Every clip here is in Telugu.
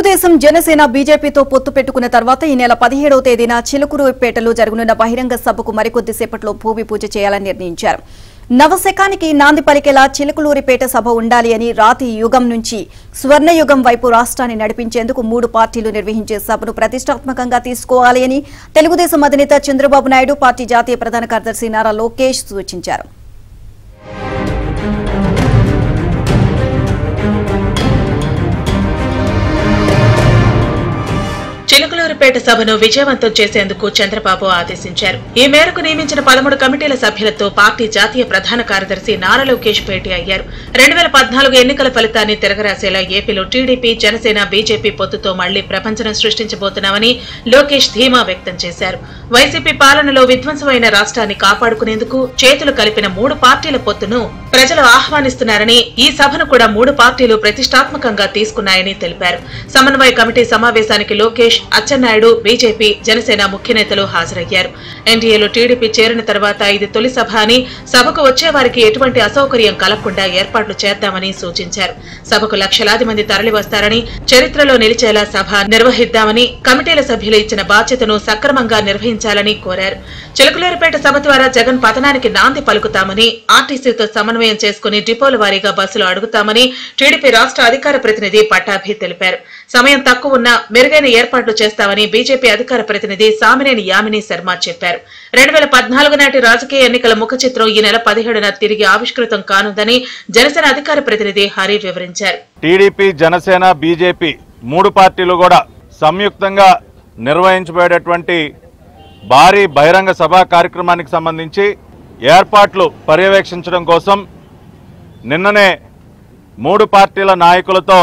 తెలుగుదేశం జనసేన బీజేపీతో పొత్తు పెట్టుకున్న తర్వాత ఈ నెల పదిహేడవ తేదీన చిలుకూరుపేటలో జరగనున్న బహిరంగ సభకు మరికొద్దిసేపట్లో భూమి పూజ చేయాలని నిర్ణయించారు నవశకానికి నాంది పలికేలా చిలుకలూరిపేట సభ ఉండాలి అని రాతి యుగం నుంచి స్వర్ణయుగం వైపు రాష్ట్రాన్ని నడిపించేందుకు మూడు పార్టీలు నిర్వహించే సభను ప్రతిష్టాత్మకంగా తీసుకోవాలి అని తెలుగుదేశం అధినేత చంద్రబాబు నాయుడు పార్టీ జాతీయ ప్రధాన కార్యదర్శి నారా లోకేష్ సూచించారు చిలుకలూరుపేట సభను విజయవంతం చేసేందుకు చంద్రబాబు ఆదేశించారు ఈ మేరకు నియమించిన పదమూడు కమిటీల సభ్యులతో పార్టీ జాతీయ ప్రధాన కార్యదర్శి నారా లోకేష్ భేటీ అయ్యారు రెండు వేల పద్నాలుగు ఎన్నికల ఫలితాన్ని తిరగరాసేలా ఏపీలో టీడీపీ జనసేన బీజేపీ పొత్తుతో మళ్లీ ప్రపంచం సృష్టించబోతున్నామని లోకేష్ ధీమా వ్యక్తం చేశారు వైసీపీ పాలనలో విధ్వంసమైన రాష్ట్రాన్ని కాపాడుకునేందుకు చేతులు కలిపిన మూడు పార్టీల పొత్తును ప్రజలు ఆహ్వానిస్తున్నారని ఈ సభను కూడా మూడు పార్టీలు ప్రతిష్టాత్మకంగా తీసుకున్నాయని తెలిపారు సమన్వయ కమిటీ సమావేశానికి లోకేష్ అచ్చెన్నాయుడు బీజేపీ జనసేన ముఖ్య నేతలు హాజరయ్యారు ఎన్డీఏలో టీడీపీ చేరిన తర్వాత ఇది తొలి సభ అని సభకు వచ్చే వారికి ఎటువంటి అసౌకర్యం కలగకుండా ఏర్పాట్లు చేద్దామని సూచించారు సభకు లక్షలాది మంది తరలివస్తారని చరిత్రలో నిలిచేలా సభ నిర్వహిద్దామని కమిటీల సభ్యులు ఇచ్చిన బాధ్యతను సక్రమంగా నిర్వహించాలని కోరారు చిలకలూరిపేట సభ ద్వారా జగన్ పతనానికి నాంది పలుకుతామని ఆర్టీసీతో సమన్వయం చేసుకుని డిపోల వారీగా బస్సులు అడుగుతామని టీడీపీ రాష్ట్ర అధికార ప్రతినిధి పట్టాభి తెలిపారు సమయం తక్కువ ఉన్నా మెరుగైన ఏర్పాట్లు చేస్తామని బీజేపీ అధికార ప్రతినిధి సామినేని యామిని శర్మ చెప్పారు రెండు వేల పద్నాలుగు నాటి రాజకీయ ఎన్నికల ముఖ చిత్రం ఈ నెల పదిహేడున తిరిగి ఆవిష్కృతం కానుందని జనసేన అధికార ప్రతినిధి హరి వివరించారు టీడీపీ జనసేన బీజేపీ మూడు పార్టీలు కూడా సంయుక్తంగా నిర్వహించబడేటువంటి భారీ బహిరంగ సభా కార్యక్రమానికి సంబంధించి ఏర్పాట్లు పర్యవేక్షించడం కోసం నిన్ననే మూడు పార్టీల నాయకులతో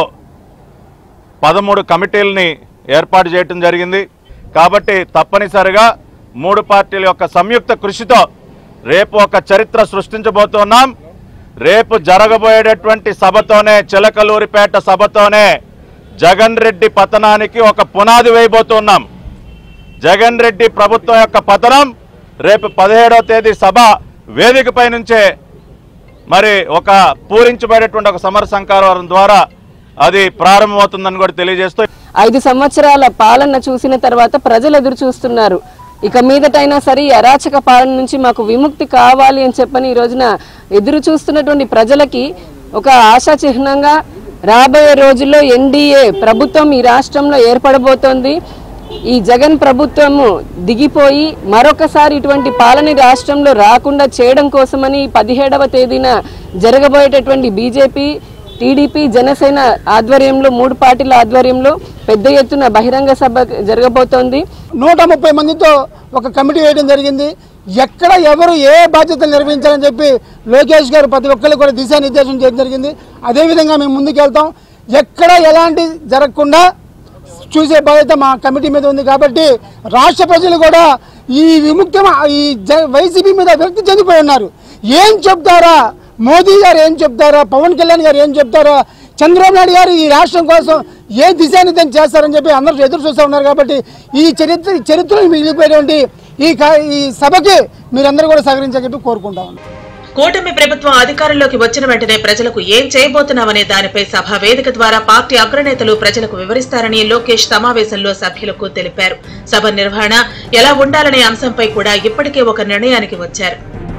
పదమూడు కమిటీలని ఏర్పాటు చేయటం జరిగింది కాబట్టి తప్పనిసరిగా మూడు పార్టీల యొక్క సంయుక్త కృషితో రేపు ఒక చరిత్ర సృష్టించబోతున్నాం రేపు జరగబోయేటటువంటి సభతోనే చిలకలూరిపేట సభతోనే జగన్ రెడ్డి పతనానికి ఒక పునాది వేయబోతున్నాం జగన్ రెడ్డి ప్రభుత్వం యొక్క పతనం రేపు పదిహేడవ తేదీ సభ వేదికపై నుంచే మరి ఒక పూరించబడేటువంటి ఒక సమర సంకారం ద్వారా అది ప్రారంభమవుతుందని కూడా తెలియజేస్తూ ఐదు సంవత్సరాల పాలన చూసిన తర్వాత ప్రజలు ఎదురు చూస్తున్నారు ఇక మీదటైనా సరే ఈ అరాచక పాలన నుంచి మాకు విముక్తి కావాలి అని చెప్పని ఈ రోజున ఎదురు చూస్తున్నటువంటి ప్రజలకి ఒక ఆశా చిహ్నంగా రాబోయే రోజుల్లో ఎన్డీఏ ప్రభుత్వం ఈ రాష్ట్రంలో ఏర్పడబోతోంది ఈ జగన్ ప్రభుత్వము దిగిపోయి మరొకసారి ఇటువంటి పాలన ఈ రాష్ట్రంలో రాకుండా చేయడం కోసమని పదిహేడవ తేదీన జరగబోయేటటువంటి బీజేపీ టీడీపీ జనసేన ఆధ్వర్యంలో మూడు పార్టీల ఆధ్వర్యంలో పెద్ద ఎత్తున బహిరంగ సభ జరగబోతోంది నూట ముప్పై మందితో ఒక కమిటీ వేయడం జరిగింది ఎక్కడ ఎవరు ఏ బాధ్యతలు నిర్వహించాలని చెప్పి లోకేష్ గారు ప్రతి ఒక్కరికి కూడా దిశానిర్దేశం చేయడం జరిగింది అదేవిధంగా మేము ముందుకు వెళ్తాం ఎక్కడ ఎలాంటి జరగకుండా చూసే బాధ్యత మా కమిటీ మీద ఉంది కాబట్టి రాష్ట్ర ప్రజలు కూడా ఈ విముక్తి ఈ జ- వైసీపీ మీద విరక్తి చెందిపోయి ఉన్నారు ఏం చెప్తారా మోదీ గారు ఏం చెప్తారా పవన్ కళ్యాణ్ గారు ఏం చెప్తారా చంద్రబాబు నాయుడు గారు ఈ రాష్ట్రం కోసం ఏ దిశానిర్దేశం చేస్తారని చెప్పి అందరూ ఎదురు చూస్తూ ఉన్నారు కాబట్టి ఈ చరిత్ర చరిత్రలో మిగిలిపోయేటువంటి ఈ కా- ఈ సభకి మీరందరూ కూడా సహకరించాలని చెప్పి కోరుకుంటా ఉన్నాను కూటమి ప్రభుత్వం అధికారంలోకి వచ్చిన వెంటనే ప్రజలకు ఏం చేయబోతున్నామనే దానిపై సభ వేదిక ద్వారా పార్టీ అగ్రనేతలు ప్రజలకు వివరిస్తారని లోకేష్ సమావేశంలో సభ్యులకు తెలిపారు సభ నిర్వహణ ఎలా ఉండాలనే అంశంపై కూడా ఇప్పటికే ఒక నిర్ణయానికి వచ్చారు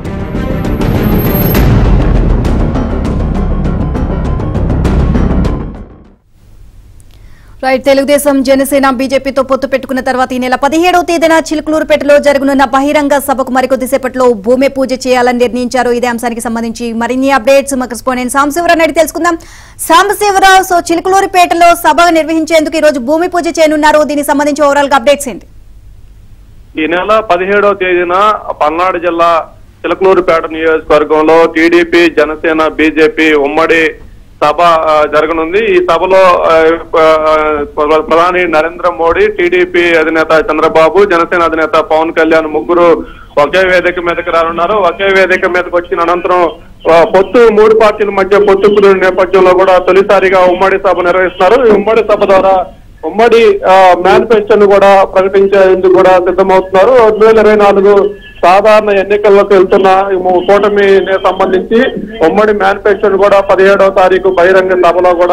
రైట్ తెలుగుదేశం జనసేన బీజేపీతో పొత్తు పెట్టుకున్న తర్వాత ఈ నెల పదిహేడవ తేదీన చిలుకలూరుపేటలో జరగనున్న బహిరంగ సభకు మరికొద్దిసేపట్లో భూమి పూజ చేయాలని నిర్ణయించారు ఇదే అంశానికి సంబంధించి మరిన్ని అప్డేట్స్ మా కరెస్పాండెంట్ సాంబశివరావు అడిగి తెలుసుకుందాం సాంబశివరావు సో చిలుకలూరుపేటలో సభ నిర్వహించేందుకు ఈ రోజు భూమి పూజ చేయనున్నారు దీనికి సంబంధించి ఓవరాల్ గా అప్డేట్స్ ఏంటి ఈ నెల పదిహేడవ తేదీన పల్నాడు జిల్లా చిలకలూరుపేట నియోజకవర్గంలో టీడీపీ జనసేన బీజేపీ ఉమ్మడి సభ ఆ, జరగనుంది ఈ సభలో ఆ, ఆ, ప్రధాని నరేంద్ర మోడీ టీడీపీ అధినేత చంద్రబాబు జనసేన అధినేత పవన్ కళ్యాణ్ ముగ్గురు ఒకే వేదిక మీదకి రానున్నారు ఒకే వేదిక మీదకి వచ్చిన అనంతరం ఆ, పొత్తు మూడు పార్టీల మధ్య పొత్తు కుదిరిన నేపథ్యంలో కూడా తొలిసారిగా ఉమ్మడి సభ నిర్వహిస్తున్నారు ఈ ఉమ్మడి సభ ద్వారా ఉమ్మడి మేనిఫెస్టోను కూడా ప్రకటించేందుకు కూడా సిద్ధమవుతున్నారు రెండు వేల ఇరవై నాలుగు సాధారణ ఎన్నికల్లోకి వెళ్తున్న ఈ ము- కూటమి సంబంధించి ఉమ్మడి మేనిఫెస్టోను కూడా పదిహేడవ తారీఖు బహిరంగ సభలో కూడా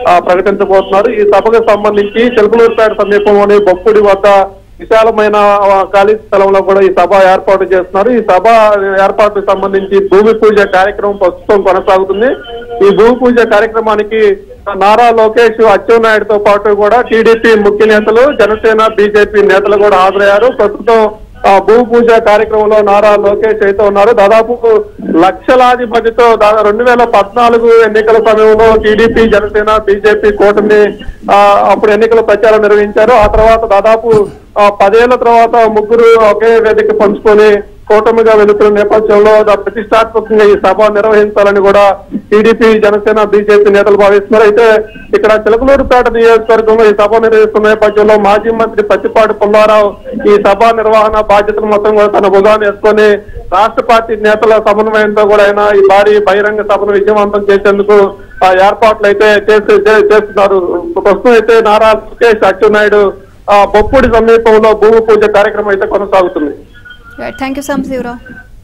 ఆ, ప్రకటించబోతున్నారు ఈ సభకు సంబంధించి చిలకలూరుపేట సమీపంలోని బొప్పుడి వద్ద విశాలమైన ఆ, ఖాళీ స్థలంలో కూడా ఈ సభ ఏర్పాటు చేస్తున్నారు ఈ సభ ఏర్పాటుకు సంబంధించి భూమి పూజ కార్యక్రమం ప్రస్తుతం కొనసాగుతుంది ఈ భూమి పూజ కార్యక్రమానికి నారా లోకేష్ అచ్చెన్నాయుడుతో పాటు కూడా టీడీపీ ముఖ్య నేతలు జనసేన బీజేపీ నేతలు కూడా హాజరయ్యారు ప్రస్తుతం ఆ భూమి పూజ కార్యక్రమంలో నారా లోకేష్ అయితే ఉన్నారు దాదాపు లక్షలాది మందితో దాదాపు రెండు వేల పద్నాలుగు ఎన్నికల సమయంలో టీడీపీ జనసేన బీజేపీ కూటమి ఆ, అప్పుడు ఎన్నికల ప్రచారం నిర్వహించారు ఆ తర్వాత దాదాపు ఆ, పదేళ్ల తర్వాత ముగ్గురు ఒకే వేదిక పంచుకొని కూటమిగా వెళుతున్న నేపథ్యంలో దా- ప్రతిష్టాత్మకంగా ఈ సభ నిర్వహించాలని కూడా టీడీపీ జనసేన బీజేపీ నేతలు భావిస్తున్నారు అయితే ఇక్కడ చిలకలూరుపేట నియోజకవర్గంలో ఈ సభ నిర్వహిస్తున్న నేపథ్యంలో మాజీ మంత్రి పత్తిపాటి పుల్లారావు ఈ సభ నిర్వహణ బాధ్యతలు మొత్తం కూడా తన భుజాన్ని వేసుకొని రాష్ట్ర పార్టీ నేతల సమన్వయంతో కూడా ఆయన ఈ భారీ బహిరంగ సభను విజయవంతం చేసేందుకు ఆ ఏర్పాట్లు అయితే చేసి చే- చేస్తున్నారు ప్రస్తుతం అయితే నారా లోకేష్ అచ్చెన్నాయుడు ఆ బొప్పుడి సమీపంలో భూమి పూజ కార్యక్రమం అయితే కొనసాగుతుంది థ్యాంక్ యూ సాంబశివరావు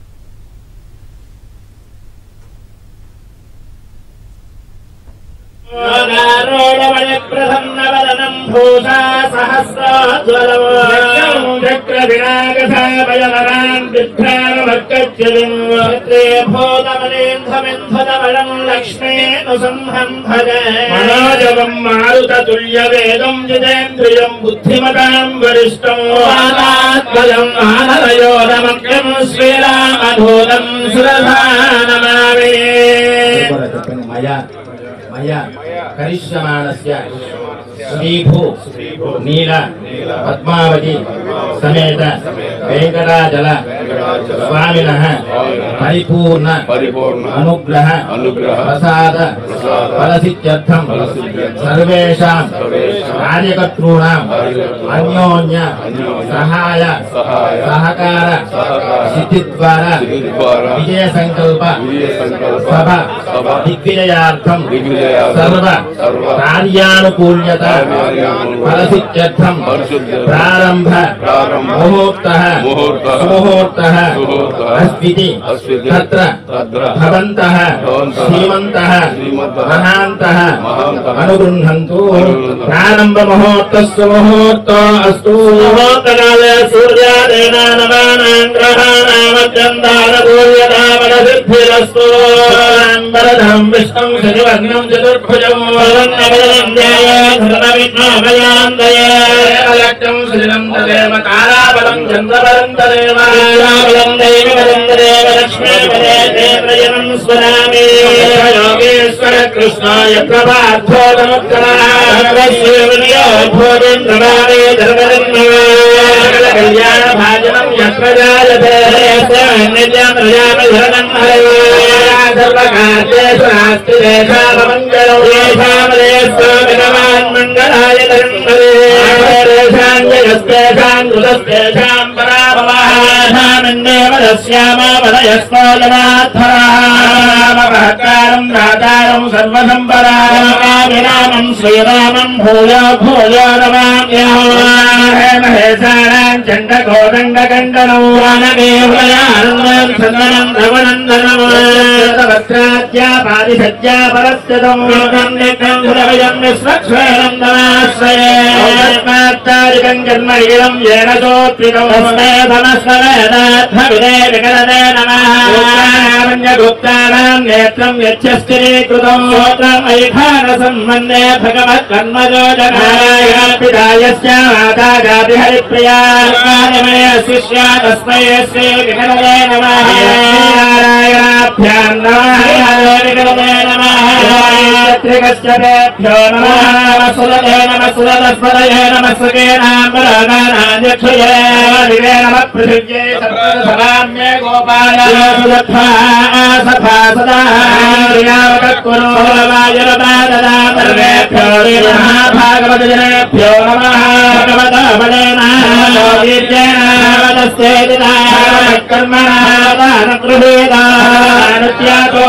ప్రసన్నవదనం భూషా సహస్రాజ్వలం చక్రవినాగసాభయవరాన్ విభ్రామర్కచ్యులిం క్షత్రే భూతమనేంధమింధనవరం లక్ష్మేను సంహం భజ మనోజవం మారుతతుల్య వేదం జితేంద్రియం బుద్ధిమతాం వరిష్టం వాదాత్మజం ఆనరయోరమగ్రం శ్రీరామధూతం సురధానమావే చెప్పండి మయా మయా కరిష్యమాణస్య శ్రీభూ నీల పద్మావతి సమేత వెంకటాచల స్వామిన పరిపూర్ణ అనుగ్రహ ప్రసాద ఫలసిత్యర్థం సర్వేషాం కార్యకర్తॄణాం అన్యోన్య సహాయ సహకార సిద్ధి ద్వారా విజయ సంకల్ప సభ దిగ్విజయార్థం సర్వ కార్యానుకూల్యత ఫలసిత్యర్థం ప్రారంభ ముహూర్త సుముహూర్త అస్మితి తత్ర భవంతః శ్రీమంతః మహాంతః అనుగృహంతు ప్రారంభ ముహూర్తస్సు ముహూర్తో అస్తు ముహూర్తకాలే సూర్యాదేన నవానాం గ్రహాణామత్యందానూర్యతామనసిద్ధిరస్తు వరదం విష్ణుం శనివర్ణం చతుర్భుజం వదన్నవదనం ధ్యాయాధర్మవిఘ్నోభయాందయేలక్ష్యం శ్రీరం తదేవ తారాబలం చంద్రబలం తదేవ తారాబలం దైవబలం తదేవ లక్ష్మీపదే దేవయనం స్వరామి యోగేశ్వర కృష్ణాయ ప్రభార్థో నమస్కారం కళ్యాణ భాజనం యత్ర జాయతే నిత్యం ప్రజాపధరణం సర్వకార్యేషు నాస్తి దేశామంగళం దేశామదేశ్వామినవాన్ మంగళాయ ధర్మదేశాం జగస్తేషాం కృతస్తేషాం పరాభవామిన్నేవ దస్యామవదయస్వాలమాత్మరామకారం రాతారం సర్వసంపరామం శ్రీరామం భూయో భూయో నమామ్యహేశానాం చండకోదండకండనం వానమేవయానందం చందనం రఘునందనం వస్త్రాద్యాపాదిసజ్జా పరస్యతం నిత్యం సురవయం విశ్వక్షేణం నమాశ్రయేత్తారికం జన్మహీనం ఏన చోత్రికం తస్మే ధనస్వవేదాత్మవిదే వికలదే నమః గుప్తానాం నేత్రం యచ్చస్థిరీకృతం శ్రోత్రం ఐఖాన సంబంధే భగవత్ కర్మజో జనారాయణపితాయస్య మాతా జాతి హరిప్రియా మే శిష్యా తస్మై శ్రీ వికలదే నమః నారాయణాభ్యాం నమః వికలదే నమః త్రికస్య తేభ్యో నమః సురదే నమః సురదస్వరయే నమః సుఖేనాంబరానాధ్యక్షయే దివే నమః పృథివ్యే సప్తసభామ్యే గోపాయ సులభా సభా సదా క్రియావకత్కురు వాయురపాదదాపర్వేభ్యో మహాభాగవత జనేభ్యో నమః భగవతామణేన వీర్యేణ వదస్తేదినా కర్మణా దానగృహేదానుత్యాతో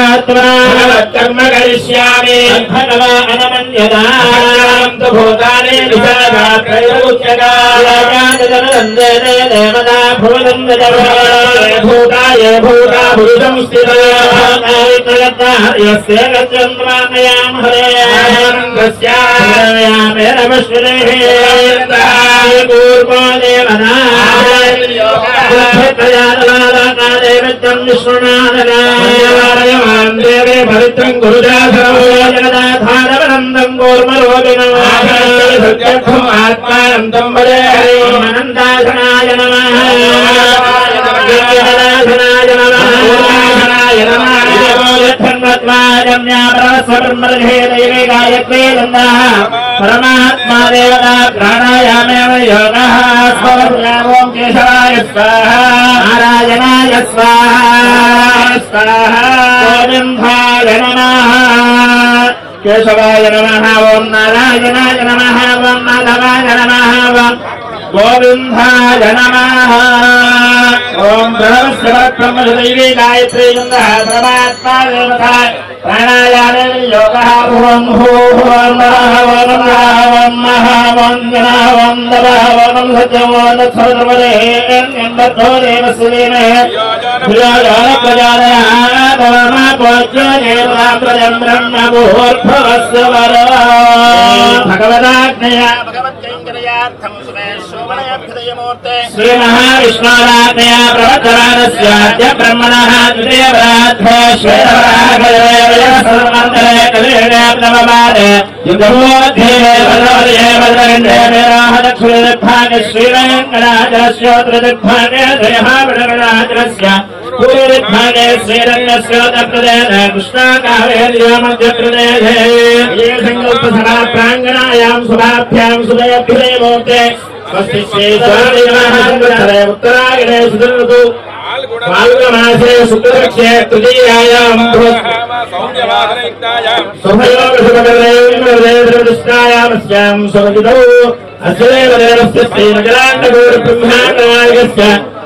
వంద్యాత్మా కర్మ కరిష్యామి భగవానమన్యదా భూతాని భూతాయ భూతా భూతం పవిత్రం గురుజాధరవనందం కూర్మరోగిణం ఆత్మానందం వదే అనందాసనాయ నమః గంగాధనాయ నమః గంగాధనాయ నమః పరమాత్మా దేవత ప్రాణాయామేవ యోగ ఓం కేశవాయ స్వాహ నారాయణాయ స్వాహ స్వాహ గోవిందాయ నమః కేశవాయ నమః ఓం నారాయణాయ నమః ఓం మాధవాయ నమః ఓం గోవిందాయ నమః ఓం బ్రహ్మశ్రవత్బ్రహ్మదైవీ గాయత్రీ గంధః పరమాత్మా దేవత ప్రాణాయామే యోగః ఓం భూః ఓం నమః ఓం నమః ఓం మహా ఓం జనః ఓం దవః ఓం సత్యం ఓం తత్సర్వదే ఎంబద్ధో దేవస్వీమే ధియోజన ప్రజాదయ పరమా పోజ్య దేవతా ప్రజం బ్రహ్మ భూర్భవస్వ వరో భగవదాజ్ఞయ భగవత్కైంకర్యార్థం సుమే శోభనయభ్యుదయమూర్తే శ్రీ మహావిష్ణురాజ్ఞయ ప్రవర్తమానస్యాద్య బ్రహ్మణः ద్వితీయవరాధ్వే శ్వేతవరాఘవే సర్వమంతరే కలియుగాబ్దమమాదే యుగమోధ్యే భద్రవదే భద్రగంధే మేరాహ దక్షిణదిగ్భాగే శ్రీవేంకటాచలస్యోత్రదిగ్భాగే శ్రీమహావిడగణాచలస్య పూర్వదిగ్భాగే శ్రీరంగస్యోతప్రదేశ కృష్ణాకావేర్యో మధ్యప్రదేశే ఏ సంకల్ప సభా ప్రాంగణాయాం శుభాభ్యాం శుభయభ్యుదయమూర్తే స్వస్తి శ్రీ ఉత్తరాయణే సుదృతు ఫాల్గుణమాసే శుక్లపక్షే తృతీయాయాం శుభయోగశుభకృష్ణాయామస్యాం శుభజితౌ అస్యేవ దేవస్య శ్రీమకరాండగోర బ్రహ్మాండనాయకస్య